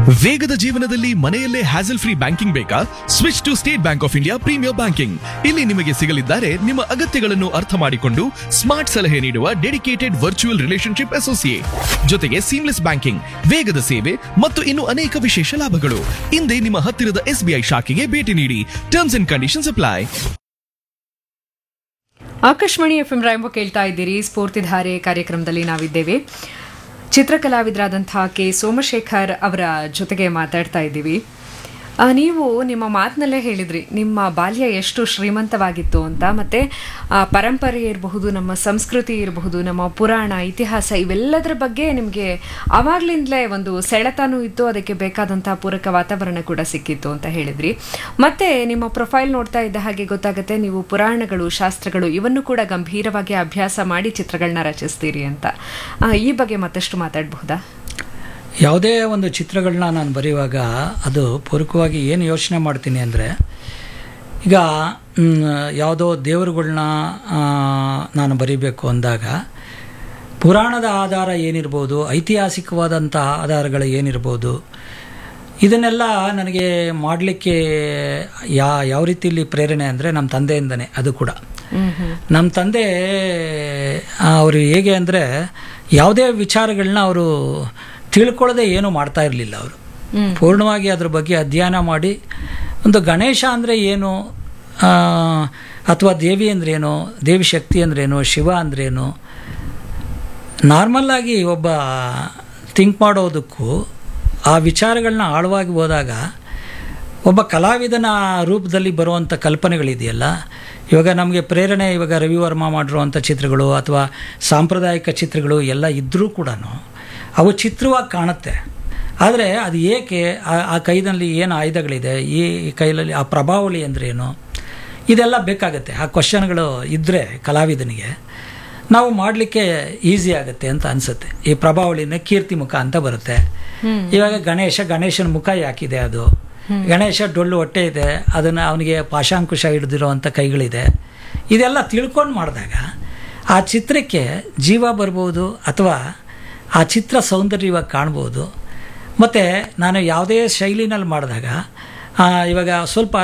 ವೇಗದ ಜೀವನದಲ್ಲಿ ಮನೆಯಲ್ಲೇ ಹ್ಯಾಸಲ್ ಫ್ರೀ ಬ್ಯಾಂಕಿಂಗ್ ಬೇಕಾ switch to State Bank of India premier banking ಇಲ್ಲಿ ನಿಮಗೆ ಸಿಗಲಿದ್ದಾರೆ ನಿಮ್ಮ ಅಗತ್ಯಗಳನ್ನು ಅರ್ಥ ಮಾಡಿಕೊಂಡು ಸ್ಮಾರ್ಟ್ ಸಲಹೆ ನೀಡುವ ಡೆಡಿಕೇಟೆಡ್ ವರ್ಚುವಲ್ ರಿಲೇಶನ್ಶಿಪ್ ಅಸೋಸಿಯೇಟ್ ಜೊತೆಗೆ ಸೀಮ್ಲೆಸ್ ಬ್ಯಾಂಕಿಂಗ್ ವೇಗದ ಸೇವೆ ಮತ್ತು ಇನ್ನು ಅನೇಕ ವಿಶೇಷ ಲಾಭಗಳು ಹಿಂದೆ ನಿಮ್ಮ ಹತ್ತಿರದ ಎಸ್ಬಿಐ ಶಾಖೆಗೆ ಭೇಟಿ ನೀಡಿ terms and conditions apply Akashvani F M ರಾಯಂಬ ಕೇಳ್ತಾ ಇದ್ದೀರಿ ಸ್ಫೂರ್ತಿಧಾರೆ ಕಾರ್ಯಕ್ರಮದಲ್ಲಿ ನಾವಿದ್ದೇವೆ ಚಿತ್ರಕಲಾವಿದರಾದಂಥ ಕೆ ಸೋಮಶೇಖರ್ ಅವರ ಜೊತೆಗೆ ಮಾತಾಡ್ತಾ ಇದ್ದೀವಿ ಆ, ನೀವು ನಿಮ್ಮ ಮಾತಿನಲ್ಲೇ ಹೇಳಿದ್ರಿ ನಿಮ್ಮ ಬಾಲ್ಯ ಎಷ್ಟು ಶ್ರೀಮಂತವಾಗಿತ್ತು ಅಂತ ಮತ್ತೆ ಆ, ಪರಂಪರೆ ಇರಬಹುದು ನಮ್ಮ ಸಂಸ್ಕೃತಿ ಇರಬಹುದು ನಮ್ಮ ಪುರಾಣ ಇತಿಹಾಸ ಇವೆಲ್ಲದರ ಬಗ್ಗೆ ನಿಮಗೆ ಆವಾಗ್ಲಿಂದಲೇ ಒಂದು ಸೆಳೆತನೂ ಇತ್ತು ಅದಕ್ಕೆ ಬೇಕಾದಂಥ ಪೂರಕ ವಾತಾವರಣ ಕೂಡ ಸಿಕ್ಕಿತ್ತು ಅಂತ ಹೇಳಿದ್ರಿ ಮತ್ತೆ ನಿಮ್ಮ ಪ್ರೊಫೈಲ್ ನೋಡ್ತಾ ಇದ್ದ ಹಾಗೆ ಗೊತ್ತಾಗುತ್ತೆ ನೀವು ಪುರಾಣಗಳು ಶಾಸ್ತ್ರಗಳು ಇವನ್ನು ಕೂಡ ಗಂಭೀರವಾಗಿ ಅಭ್ಯಾಸ ಮಾಡಿ ಚಿತ್ರಗಳನ್ನ ರಚಿಸ್ತೀರಿ ಅಂತ ಆ, ಈ ಬಗ್ಗೆ ಮತ್ತಷ್ಟು ಮಾತಾಡಬಹುದಾ ಯಾವುದೇ ಒಂದು ಚಿತ್ರಗಳನ್ನ ನಾನು ಬರೆಯುವಾಗ ಅದು ಪೂರಕವಾಗಿ ಏನು ಯೋಚನೆ ಮಾಡ್ತೀನಿ ಅಂದರೆ ಈಗ ಮ್, ಯಾವುದೋ ದೇವರುಗಳ್ನ ಆ, ನಾನು ಬರಿಬೇಕು ಅಂದಾಗ ಪುರಾಣದ ಆಧಾರ ಏನಿರ್ಬೋದು ಐತಿಹಾಸಿಕವಾದಂಥ ಆಧಾರಗಳು ಏನಿರ್ಬೋದು ಇದನ್ನೆಲ್ಲ ನನಗೆ ಮಾಡಲಿಕ್ಕೆ ಯಾ ಯಾವ ರೀತಿಯಲ್ಲಿ ಪ್ರೇರಣೆ ಅಂದರೆ ನಮ್ಮ ತಂದೆಯಿಂದನೇ ಅದು ಕೂಡ ನಮ್ಮ ತಂದೆ ಅವರು ಹೇಗೆ ಅಂದರೆ ಯಾವುದೇ ವಿಚಾರಗಳನ್ನ ಅವರು ತಿಳ್ಕೊಳ್ಳದೆ ಏನೂ ಮಾಡ್ತಾ ಇರಲಿಲ್ಲ ಅವರು ಪೂರ್ಣವಾಗಿ ಅದ್ರ ಬಗ್ಗೆ ಅಧ್ಯಯನ ಮಾಡಿ ಒಂದು ಗಣೇಶ ಅಂದರೆ ಏನು ಅಥವಾ ದೇವಿ ಅಂದ್ರೇನು ದೇವಿ ಶಕ್ತಿ ಅಂದ್ರೇನು ಶಿವ ಅಂದ್ರೇನು ನಾರ್ಮಲ್ಲಾಗಿ ಒಬ್ಬ ಥಿಂಕ್ ಮಾಡೋದಕ್ಕೂ ಆ ವಿಚಾರಗಳನ್ನ ಆಳವಾಗಿ ಹೋದಾಗ ಒಬ್ಬ ಕಲಾವಿದನ ರೂಪದಲ್ಲಿ ಬರುವಂಥ ಕಲ್ಪನೆಗಳಿದೆಯಲ್ಲ ಇವಾಗ ನಮಗೆ ಪ್ರೇರಣೆ ಇವಾಗ ರವಿವರ್ಮ ಮಾಡಿರುವಂಥ ಚಿತ್ರಗಳು ಅಥವಾ ಸಾಂಪ್ರದಾಯಿಕ ಚಿತ್ರಗಳು ಎಲ್ಲ ಇದ್ದರೂ ಕೂಡ ಅವು ಚಿತ್ರವಾಗಿ ಕಾಣುತ್ತೆ ಆದರೆ ಅದು ಏಕೆ ಆ- ಆ ಕೈನಲ್ಲಿ ಏನು ಆಯುಧಗಳಿದೆ ಈ ಕೈಯಲ್ಲಿ ಆ ಪ್ರಭಾವಳಿ ಅಂದ್ರೇನು ಇದೆಲ್ಲ ಬೇಕಾಗುತ್ತೆ ಆ ಕ್ವಶನ್ಗಳು ಇದ್ದರೆ ಕಲಾವಿದನಿಗೆ ನಾವು ಮಾಡಲಿಕ್ಕೆ ಈಸಿ ಆಗುತ್ತೆ ಅಂತ ಅನಿಸುತ್ತೆ ಈ ಪ್ರಭಾವಳಿನ ಕೀರ್ತಿ ಮುಖ ಅಂತ ಬರುತ್ತೆ ಇವಾಗ ಗಣೇಶ ಗಣೇಶನ ಮುಖ ಯಾಕಿದೆ ಅದು ಗಣೇಶ ಡೊಳ್ಳು ಹೊಟ್ಟೆ ಇದೆ ಅದನ್ನು ಅವನಿಗೆ ಪಾಶಾಂಕುಶ ಹಿಡಿದಿರುವಂಥ ಕೈಗಳಿದೆ ಇದೆಲ್ಲ ತಿಳ್ಕೊಂಡು ಮಾಡಿದಾಗ ಆ ಚಿತ್ರಕ್ಕೆ ಜೀವ ಬರ್ಬೋದು ಅಥವಾ ಆ ಚಿತ್ರ ಸೌಂದರ್ಯವಾಗಿ ಕಾಣ್ಬೋದು ಮತ್ತು ನಾನು ಯಾವುದೇ ಶೈಲಿನಲ್ಲಿ ಮಾಡಿದಾಗ ಆ, ಇವಾಗ ಸ್ವಲ್ಪ